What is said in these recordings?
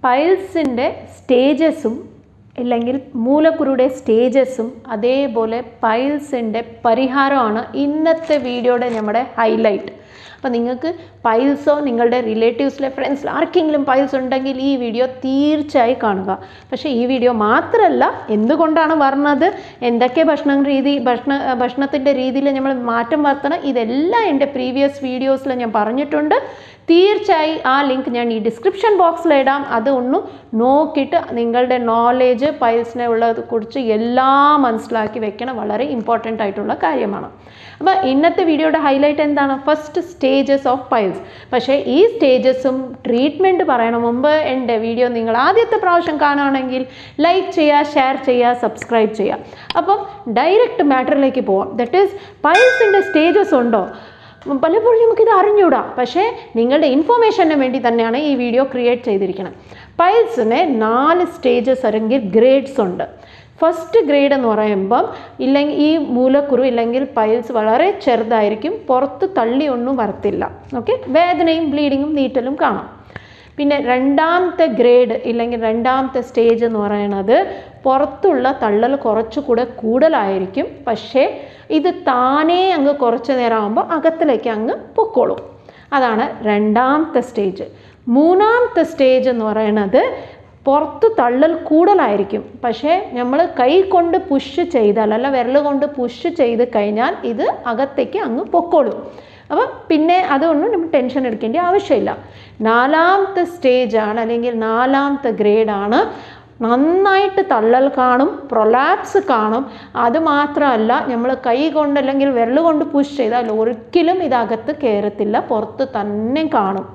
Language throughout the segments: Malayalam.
പൈൽസിൻ്റെ സ്റ്റേജസും ഇല്ലെങ്കിൽ മൂലക്കുരുയുടെ സ്റ്റേജസും അതേപോലെ പൈൽസിൻ്റെ പരിഹാരമാണ് ഇന്നത്തെ വീഡിയോയുടെ നമ്മുടെ ഹൈലൈറ്റ് അപ്പോൾ നിങ്ങൾക്ക് പൈൽസോ നിങ്ങളുടെ റിലേറ്റീവ്സിലെ ഫ്രണ്ട്സിൽ ആർക്കെങ്കിലും പൈൽസ് ഉണ്ടെങ്കിൽ ഈ വീഡിയോ തീർച്ചയായും കാണുക പക്ഷേ ഈ വീഡിയോ മാത്രമല്ല എന്തുകൊണ്ടാണ് പറഞ്ഞത് എന്തൊക്കെ ഭക്ഷണ രീതി ഭക്ഷണ ഭക്ഷണത്തിൻ്റെ രീതിയിൽ നമ്മൾ മാറ്റം വരുത്തണം ഇതെല്ലാം എൻ്റെ പ്രീവിയസ് വീഡിയോസിൽ ഞാൻ പറഞ്ഞിട്ടുണ്ട് തീർച്ചയായും ആ ലിങ്ക് ഞാൻ ഈ ഡിസ്ക്രിപ്ഷൻ ബോക്സിൽ ഇടാം അത് ഒന്ന് നോക്കിയിട്ട് നിങ്ങളുടെ നോളേജ് പൈൽസിനെ ഉള്ളത് കുറിച്ച് എല്ലാം മനസ്സിലാക്കി വെക്കണം വളരെ ഇമ്പോർട്ടൻ്റ് ആയിട്ടുള്ള കാര്യമാണ് അപ്പോൾ ഇന്നത്തെ വീഡിയോയുടെ ഹൈലൈറ്റ് എന്താണ് ഫസ്റ്റ് സ്റ്റേജസ് ഓഫ് പൈൽസ് പക്ഷേ ഈ സ്റ്റേജസും ട്രീറ്റ്മെൻറ്റ് പറയണ മുമ്പ് എൻ്റെ വീഡിയോ നിങ്ങൾ ആദ്യത്തെ പ്രാവശ്യം കാണുകയാണെങ്കിൽ ലൈക്ക് ചെയ്യുക ഷെയർ ചെയ്യുക സബ്സ്ക്രൈബ് ചെയ്യുക അപ്പം ഡയറക്റ്റ് മാറ്ററിലേക്ക് പോവാം ദറ്റ് ഈസ് പൈൽസിൻ്റെ സ്റ്റേജസ് ഉണ്ടോ പലപ്പോഴും നമുക്കിത് അറിഞ്ഞൂടാ പക്ഷേ നിങ്ങളുടെ ഇൻഫോർമേഷന് വേണ്ടി തന്നെയാണ് ഈ വീഡിയോ ക്രിയേറ്റ് ചെയ്തിരിക്കുന്നത് പൈൽസിന് നാല് സ്റ്റേജസ് അല്ലെങ്കിൽ ഗ്രേഡ്സ് ഉണ്ട് ഫസ്റ്റ് ഗ്രേഡ് എന്ന് പറയുമ്പം ഇല്ലെങ്കിൽ ഈ മൂലക്കുരു ഇല്ലെങ്കിൽ പൈൽസ് വളരെ ചെറുതായിരിക്കും പുറത്ത് തള്ളി ഒന്നും വരത്തില്ല ഓക്കെ വേദനയും ബ്ലീഡിങ്ങും നീറ്റലും കാണാം പിന്നെ രണ്ടാമത്തെ ഗ്രേഡ് ഇല്ലെങ്കിൽ രണ്ടാമത്തെ സ്റ്റേജ് എന്ന് പറയുന്നത് പുറത്തുള്ള തള്ളൽ കുറച്ചുകൂടെ കൂടുതലായിരിക്കും പക്ഷേ ഇത് താനേ അങ്ങ് കുറച്ച് നേരം ആകുമ്പോൾ അകത്തിലേക്ക് അങ്ങ് പൊക്കോളും അതാണ് രണ്ടാമത്തെ സ്റ്റേജ് മൂന്നാമത്തെ സ്റ്റേജ് എന്ന് പറയുന്നത് പുറത്ത് തള്ളൽ കൂടുതലായിരിക്കും പക്ഷേ നമ്മൾ കൈ കൊണ്ട് പുഷ് ചെയ്താൽ അല്ല വിരൽ കൊണ്ട് പുഷ് ചെയ്ത് കഴിഞ്ഞാൽ ഇത് അകത്തേക്ക് അങ്ങ് പൊക്കോളും അപ്പം പിന്നെ അതൊന്നും നമ്മൾ ടെൻഷൻ എടുക്കേണ്ട ആവശ്യമില്ല നാലാമത്തെ സ്റ്റേജാണ് അല്ലെങ്കിൽ നാലാമത്തെ ഗ്രേഡാണ് നന്നായിട്ട് തള്ളൽ കാണും പ്രൊലാപ്സ് കാണും അത് മാത്രമല്ല നമ്മൾ കൈ കൊണ്ട് അല്ലെങ്കിൽ വിരൽ കൊണ്ട് പുഷ് ചെയ്താൽ ഒരിക്കലും ഇതകത്ത് കയറത്തില്ല പുറത്ത് തന്നെ കാണും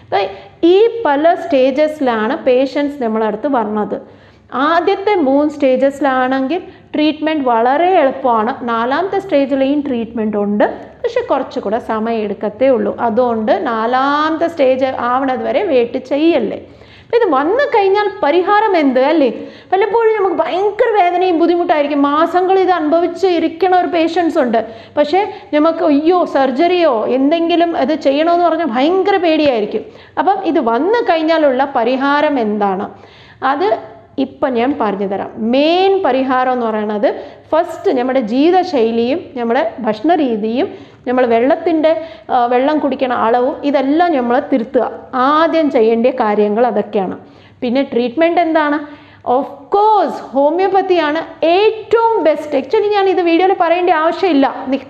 ഈ പല സ്റ്റേജസിലാണ് പേഷ്യൻസ് നമ്മളടുത്ത് പറഞ്ഞത് ആദ്യത്തെ മൂന്ന് സ്റ്റേജസിലാണെങ്കിൽ ട്രീറ്റ്മെൻറ്റ് വളരെ എളുപ്പമാണ് നാലാമത്തെ സ്റ്റേജിലെയും ട്രീറ്റ്മെൻറ്റ് ഉണ്ട് പക്ഷെ കുറച്ചുകൂടെ സമയം എടുക്കത്തേ ഉള്ളൂ അതുകൊണ്ട് നാലാമത്തെ സ്റ്റേജ് ആവണത് വരെ വെയിറ്റ് ചെയ്യല്ലേ ഇത് വന്നു കഴിഞ്ഞാൽ പരിഹാരം എന്ത് അല്ലേ പലപ്പോഴും നമുക്ക് ഭയങ്കര വേദനയും ബുദ്ധിമുട്ടായിരിക്കും മാസങ്ങൾ ഇത് അനുഭവിച്ച് ഇരിക്കണ ഒരു പേഷ്യൻസ് ഉണ്ട് പക്ഷേ നമുക്ക് അയ്യോ സർജറിയോ എന്തെങ്കിലും അത് ചെയ്യണമെന്ന് പറഞ്ഞാൽ ഭയങ്കര പേടിയായിരിക്കും അപ്പം ഇത് വന്നു കഴിഞ്ഞാലുള്ള പരിഹാരം എന്താണ് അത് ഇപ്പം ഞാൻ പറഞ്ഞു തരാം മെയിൻ പരിഹാരം എന്ന് പറയുന്നത് ഫസ്റ്റ് നമ്മുടെ ജീവിതശൈലിയും നമ്മുടെ ഭക്ഷണ രീതിയും നമ്മൾ വെള്ളത്തിൻ്റെ വെള്ളം കുടിക്കണ അളവും ഇതെല്ലാം നമ്മൾ തിരുത്തുക ആദ്യം ചെയ്യേണ്ട കാര്യങ്ങൾ അതൊക്കെയാണ് പിന്നെ ട്രീറ്റ്മെൻറ്റ് എന്താണ് ഓഫ് കോഴ്സ് ഹോമിയോപ്പതിയാണ് ഏറ്റവും ബെസ്റ്റ് ആക്ച്വലി ഞാൻ ഇത് വീഡിയോയിൽ പറയേണ്ട ആവശ്യമില്ല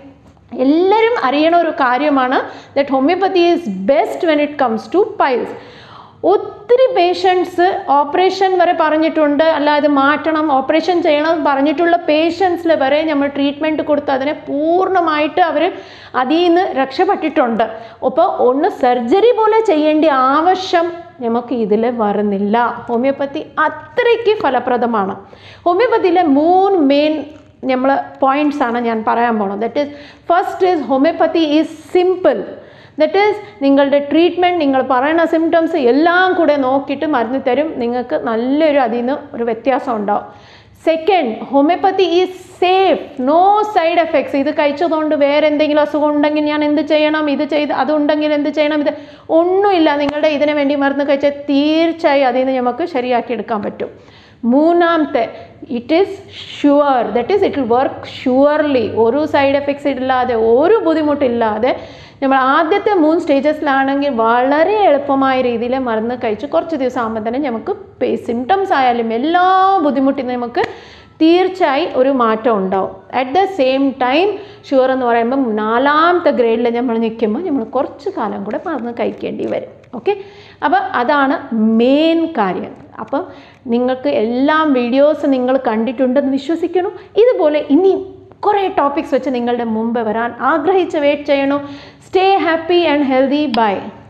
എല്ലാവരും അറിയണ ഒരു കാര്യമാണ് that homeopathy is best when it comes to piles ഒത്തിരി പേഷ്യൻസ് ഓപ്പറേഷൻ വരെ പറഞ്ഞിട്ടുണ്ട് അല്ലാതെ മാറ്റണം ഓപ്പറേഷൻ ചെയ്യണം പറഞ്ഞിട്ടുള്ള പേഷ്യൻസിൽ വരെ നമ്മൾ ട്രീറ്റ്മെൻറ്റ് കൊടുത്ത് അതിനെ പൂർണ്ണമായിട്ട് അവർ അതിൽ നിന്ന് രക്ഷപ്പെട്ടിട്ടുണ്ട് അപ്പോൾ ഒന്ന് സർജറി പോലെ ചെയ്യേണ്ട ആവശ്യം നമുക്ക് ഇതിൽ വരുന്നില്ല ഹോമിയോപ്പതി അത്രയ്ക്ക് ഫലപ്രദമാണ് ഹോമിയോപ്പതിയിലെ മൂന്ന് മെയിൻ നമ്മൾ പോയിൻറ്റ്സ് ആണ് ഞാൻ പറയാൻ പോണത് that is first is homeopathy is simple that is നിങ്ങളുടെ ട്രീറ്റ്മെൻറ്റ് നിങ്ങൾ പറയുന്ന സിംറ്റംസ് എല്ലാം കൂടെ നോക്കിയിട്ട് മരുന്ന് തരും നിങ്ങൾക്ക് നല്ലൊരു അതിൽ നിന്ന് ഒരു വ്യത്യാസം ഉണ്ടാവും second homeopathy is safe no side effects ഇത് കഴിച്ചതുകൊണ്ട് വേറെ എന്തെങ്കിലും അസുഖം ഉണ്ടെങ്കിൽ ഞാൻ എന്ത് ചെയ്യണം ഇത് ചെയ്ത് അതുണ്ടെങ്കിൽ എന്ത് ചെയ്യണം ഇത് ഒന്നുമില്ല നിങ്ങളുടെ ഇതിന് വേണ്ടി മരുന്ന് കഴിച്ചാൽ തീർച്ചയായും അതിൽ നിന്ന് നമുക്ക് ശരിയാക്കി എടുക്കാൻ പറ്റും മൂന്നാമത്തെ it is sure that is it will work surely ഒരു സൈഡ് എഫക്ട്സ് ഇല്ലാതെ ഒരു ബുദ്ധിമുട്ടില്ലാതെ നമ്മൾ ആദ്യത്തെ മൂന്ന് സ്റ്റേജസിലാണെങ്കിൽ വളരെ എളുപ്പമായ രീതിയിൽ മരുന്ന് കഴിച്ച് കുറച്ച് ദിവസം ആകുമ്പോൾ തന്നെ നമുക്ക് സിംറ്റംസ് ആയാലും എല്ലാ ബുദ്ധിമുട്ടിൽ നമുക്ക് തീർച്ചയായും ഒരു മാറ്റം ഉണ്ടാവും at the same time sugar എന്ന് പറയുമ്പം നാലാമത്തെ ഗ്രേഡിൽ നമ്മൾ നിൽക്കുമ്പോൾ നമ്മൾ കുറച്ച് കാലം കൂടെ മരുന്ന് കഴിക്കേണ്ടി വരും ഓക്കെ അപ്പോൾ അതാണ് മെയിൻ കാര്യം അപ്പം നിങ്ങൾക്ക് എല്ലാം വീഡിയോസ് നിങ്ങൾ കണ്ടിട്ടുണ്ടെന്ന് വിശ്വസിക്കുന്നു ഇതുപോലെ ഇനി കുറേ ടോപ്പിക്സ് വെച്ച് നിങ്ങളുടെ മുമ്പ് വരാൻ ആഗ്രഹിച്ച് വെയിറ്റ് ചെയ്യണു stay happy and healthy by